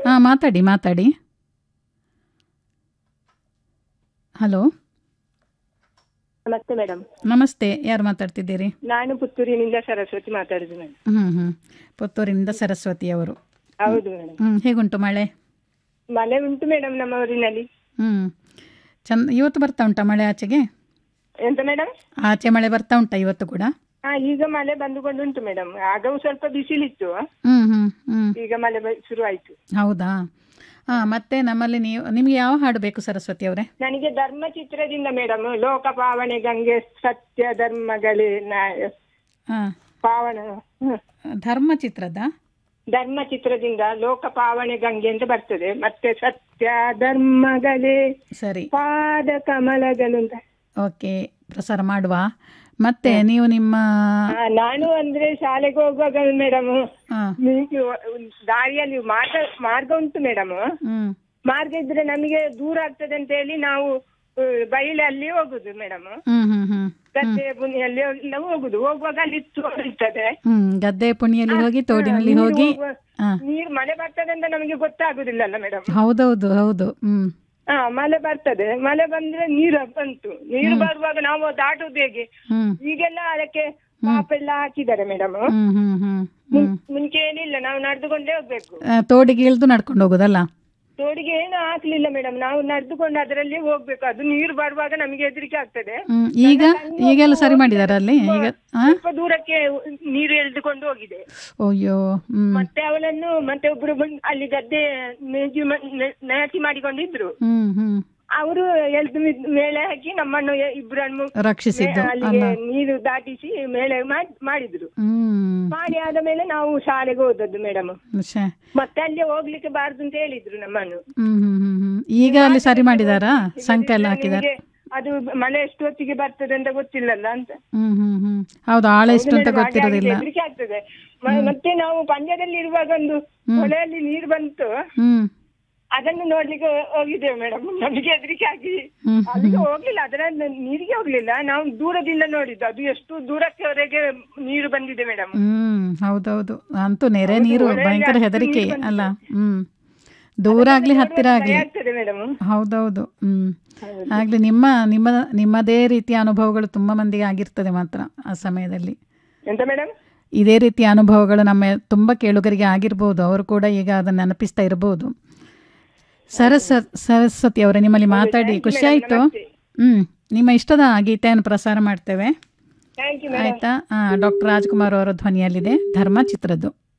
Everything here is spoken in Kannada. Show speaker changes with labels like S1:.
S1: ಹಾಂ ಮಾತಾಡಿ ಮಾತಾಡಿ ಹಲೋ
S2: ನಮಸ್ತೆ ಮೇಡಮ್
S1: ನಮಸ್ತೆ ಯಾರು ಮಾತಾಡ್ತಿದ್ದೀರಿ
S2: ನಾನು ಪುತ್ತೂರಿನಿಂದ ಸರಸ್ವತಿ ಮಾತಾಡುದು ಮೇಡಮ್
S1: ಹ್ಞೂ ಹ್ಞೂ ಪುತ್ತೂರಿನಿಂದ ಸರಸ್ವತಿ ಅವರು
S2: ಹೌದು ಮೇಡಮ್
S1: ಹ್ಞೂ ಹೇಗುಂಟು ಮಳೆ
S2: ಮಳೆ ಉಂಟು ಮೇಡಮ್ ನಮ್ಮ ಊರಿನಲ್ಲಿ
S1: ಹ್ಞೂ ಚಂದ ಇವತ್ತು ಬರ್ತಾ ಉಂಟಾ ಮಳೆ ಆಚೆಗೆ
S2: ಎಂತ ಮೇಡಮ್
S1: ಆಚೆ ಮಳೆ ಬರ್ತಾ ಉಂಟಾ ಇವತ್ತು ಕೂಡ
S2: ಹಾ ಈಗ ಮಳೆ ಬಂದುಕೊಂಡು ಉಂಟು ಮೇಡಮ್ ಆಗವು ಸ್ವಲ್ಪ ಬಿಸಿಲಿತ್ತು
S1: ಹ್ಞೂ ಹ್ಞೂ ಹ್ಞೂ
S2: ಈಗ ಮಳೆ ಬ- ಶುರು ಆಯ್ತು
S1: ಹೌದಾ ಹಾಂ ಮತ್ತೆ ನಮ್ಮಲ್ಲಿ ನೀವು ನಿಮಗೆ ಯಾವ ಹಾಡು ಬೇಕು ಸರಸ್ವತಿ ಅವರೇ
S2: ನನಗೆ ಧರ್ಮ ಚಿತ್ರದಿಂದ ಮೇಡಮ್ ಲೋಕ ಪಾವನೆ ಗಂಗೆ ಸತ್ಯ ಧರ್ಮಗಳೇ ನ್ಯಾಯ
S1: ಹಾಂ
S2: ಪಾವನ ಹ್ಮ್.
S1: ಧರ್ಮ ಚಿತ್ರದ
S2: ಧರ್ಮ ಚಿತ್ರದಿಂದ ಲೋಕ ಪಾವನೆ ಗಂಗೆ ಅಂತ ಬರ್ತದೆ ಮತ್ತೆ ಸತ್ಯ ಧರ್ಮಗಳೇ
S1: ಸರಿ
S2: ಪಾದ ಕಮಲಗಳು ಅಂತ
S1: ಓಕೆ ಪ್ರಸಾರ ಮಾಡುವ ಮತ್ತೆ ನೀವು ನಿಮ್ಮ
S2: ಆ, ನಾನು ಅಂದ್ರೆ ಶಾಲೆಗೆ ಹೋಗುವಾಗ ಮೇಡಮ್
S1: ಹಾಂ
S2: ನೀವು ದಾರಿಯಲ್ಲಿ ಮಾರ್ಗ ಮಾರ್ಗ ಉಂಟು ಮೇಡಮ್
S1: ಹ್ಞೂ
S2: ಮಾರ್ಗ ಇದ್ರೆ ನಮಗೆ ದೂರ ಆಗ್ತದೆ ಅಂತ ಹೇಳಿ ನಾವು ಆ, ಬೈಲಲ್ಲಿ ಹೋಗುದು ಮೇಡಮ್
S1: ಹ್ಞೂ ಹ್ಞೂ ಹ್ಞೂ
S2: ಗದ್ದೆ ಬುನಿಯಲ್ಲಿ ಎಲ್ಲ ಹೋಗುದು ಹೋಗುವಾಗ ಅಲ್ಲಿ ತೋಡು ಇರ್ತದೆ
S1: ಹ್ಞೂ ಗದ್ದೆ ಪುಣಿಯಲ್ಲಿ ಹೋಗಿ ತೋಡಿನಲ್ಲಿ
S2: ನೀರು
S1: ಹೋಗಿ
S2: ಹೋಗುವ-
S1: ಹಾಂ
S2: ನೀರು ಮಳೆ ಬರ್ತದೆ ಅಂತ ನಮಗೆ ಗೊತ್ತಾಗುದಿಲ್ಲಲ್ಲ ಮೇಡಮ್
S1: ಹೌದೌದು ಹೌದು ಹ್ಞೂ
S2: ಹಾ ಮಳೆ ಬರ್ತದೆ ಮಳೆ ಬಂದ್ರೆ ನೀರು ಬಂತು ನೀರು ಬರುವಾಗ ನಾವು ದಾಟುದು ಹೇಗೆ
S1: ಹ್ಞೂ
S2: ಈಗೆಲ್ಲ ಅದಕ್ಕೆ ಪಾಪ್ ಎಲ್ಲ ಹಾಕಿದ್ದಾರೆ ಮೇಡಮ್
S1: ಹ್ಞೂ ಹ್ಞೂ ಹ್ಞೂ ಹ್ಞೂ
S2: ಮುಂಚೆ ಏನಿಲ್ಲ ನಾವು ನಡೆದುಕೊಂಡೇ ಹೋಗ್ಬೇಕು
S1: ಆ, ತೋಡಿಗೆ ಇಳಿದು ನಡ್ಕೊಂಡು ಹೋಗೋದಲ್ಲ
S2: ತೋಡಿಗೆ ಏನು ಹಾಕ್ಲಿಲ್ಲ ಮೇಡಮ್ ನಾವು ನಡೆದುಕೊಂಡು ಅದರಲ್ಲಿ ಹೋಗ್ಬೇಕು ಅದು ನೀರು ಬರುವಾಗ ನಮಗೆ ಹೆದರಿಕೆ ಆಗ್ತದೆ
S1: ಹ್ಮ್ ಈಗ ಈಗೆಲ್ಲ ಸರಿ ಮಾಡಿದಾರ ಅಲ್ಲಿ ಈಗ ಆ?
S2: ಸ್ವಲ್ಪ ದೂರಕ್ಕೆ ನೀರು ಎಳೆದುಕೊಂಡು ಹೋಗಿದೆ
S1: ಅಯ್ಯೋ ಹ್ಮ್
S2: ಮತ್ತೆ ಅವಳನ್ನು ಮತ್ತೆ ಒಬ್ರು ಬಂದು ಅಲ್ಲಿ ಗದ್ದೆ ಮೇಜು ಮ- ನೆ- ನಾಟಿ ಮಾಡಿಕೊಂಡಿದ್ರು
S1: ಹ್ಮ್ ಹ್ಮ್
S2: ಅವರು ಎಳ್ದು ಮಿದ್- ಮೇಲೆ ಹಾಕಿ ನಮ್ಮನ್ನು ಎ- ಇಬ್ಬರನ್ನು
S1: ರಕ್ಷಿಸಿದ್ದು
S2: ಅಲ್ಲಿಗೆ ನೀರು ದಾಟಿಸಿ ಮೇಲೆ ಮಾಡ್- ಮಾಡಿದ್ರು
S1: ಹ್ಮ್
S2: ಮಾಡಿ ಆದ ಮೇಲೆ ನಾವು ಶಾಲೆಗೆ ಹೋದದ್ದು ಮೇಡಮ್
S1: ಶ್ಯೆ.
S2: ಮತ್ತೆ ಅಲ್ಲಿ ಹೋಗ್ಲಿಕ್ಕೆ ಬಾರ್ದು ಅಂತ ಹೇಳಿದ್ರು ನಮ್ಮನ್ನು
S1: ಹ್ಮ್ ಹ್ಮ್ ಹ್ಮ್ ಹ್ಮ್ ಈಗ ಅಲ್ಲಿ ಸರಿ ಮಾಡಿದಾರಾ ಸಂಖ್ಯೆ ಎಲ್ಲ ಹಾಕಿದಾರ
S2: ನಿಮಗೆ ಅದು ಮಳೆ ಎಷ್ಟು ಹೊತ್ತಿಗೆ ಬರ್ತದೆ ಅಂತ ಗೊತ್ತಿಲ್ಲಲ್ಲ ಅಂತ
S1: ಹ್ಮ್ ಹ್ಮ್ ಹ್ಮ್ ಹೌದು ಆಳ ಎಷ್ಟು ಅಂತ
S2: ಮೇಡಮ್, ಹಾಗೆ
S1: ಗೊತ್ತಿರೋದಿಲ್ಲ
S2: ಹೆದ್ರಿಕೆ ಆಗ್ತದೆ ಮ- ಮತ್ತೆ ನಾವು ಪಂದ್ಯದಲ್ಲಿ ಇರುವಾಗ ಒಂದು ಹೊಳೆಯಲ್ಲಿ ನೀರು ಬಂತು
S1: ಹ್ಮ್
S2: ಅದನ್ನು ನೋಡ್ಲಿಕ್ಕೆ ಹೋಗಿದ್ದೇವೆ ಮೇಡಮ್ ನಮಗೆ ಹೆದರಿಕೆ ಆಗಿ
S1: ಹ್ಮ್
S2: ಅಲ್ಲಿಗೆ ಹೋಗ್ಲಿಲ್ಲ ಅದರ ನೀರಿಗೆ ಹೋಗ್ಲಿಲ್ಲ ನಾವು ದೂರದಿಂದ ನೋಡಿದ್ದು ಅದು ಎಷ್ಟು ದೂರಕ್ಕೆವರೆಗೆ ನೀರು ಬಂದಿದೆ ಮೇಡಮ್
S1: ಹ್ಮ್ ಹೌದೌದು ಅಂತೂ ನೆರೆ ನೀರು
S2: ಹೊಳೆಯಲ್ಲಿ
S1: ಭಯಂಕರ
S2: ಅಷ್ಟು
S1: ಹೆದರಿಕೆ
S2: ನೀರು
S1: ಅಲ್ಲ ಹ್ಮ್ ದೂರ ಆಗ್ಲಿ ಹತ್ತಿರ ಆಗ್ಲಿ
S2: ಆಗ್ತದೆ ಮೇಡಮ್
S1: ಹೌದೌದು ಹ್ಮ್ ಆಗ್ಲಿ ನಿಮ್ಮ ನಿಮ್ಮ ನಿಮ್ಮದೇ ರೀತಿಯ ಅನುಭವಗಳು ತುಂಬಾ ಮಂದಿಗೆ ಆಗಿರ್ತದೆ ಮಾತ್ರ ಆ ಸಮಯದಲ್ಲಿ
S2: ಎಂತ ಮೇಡಮ್
S1: ಇದೇ ರೀತಿಯ ಅನುಭವಗಳು ನಮ್ಮ ತುಂಬ ಕೇಳುಗರಿಗೆ ಆಗಿರ್ಬೋದು ಅವರು ಕೂಡ ಈಗ ಅದನ್ನು ನೆನಪಿಸ್ತಾ ಇರಬಹುದು ಸರಸ್ವ ಸರಸ್ವತಿ ಅವರೇ ನಿಮ್ಮಲ್ಲಿ ಮಾತಾಡಿ ಖುಷಿ ಆಯಿತು ಹ್ಞೂ ನಿಮ್ಮ ಇಷ್ಟದ ಗೀತೆಯನ್ನು ಪ್ರಸಾರ ಮಾಡ್ತೇವೆ
S2: ಥ್ಯಾಂಕ್ ಯು
S1: ಆಯಿತಾ ಡಾಕ್ಟರ್ ರಾಜ್ಕುಮಾರ್ ಅವರ ಧ್ವನಿಯಲ್ಲಿದೆ ಧರ್ಮ ಚಿತ್ರದ್ದು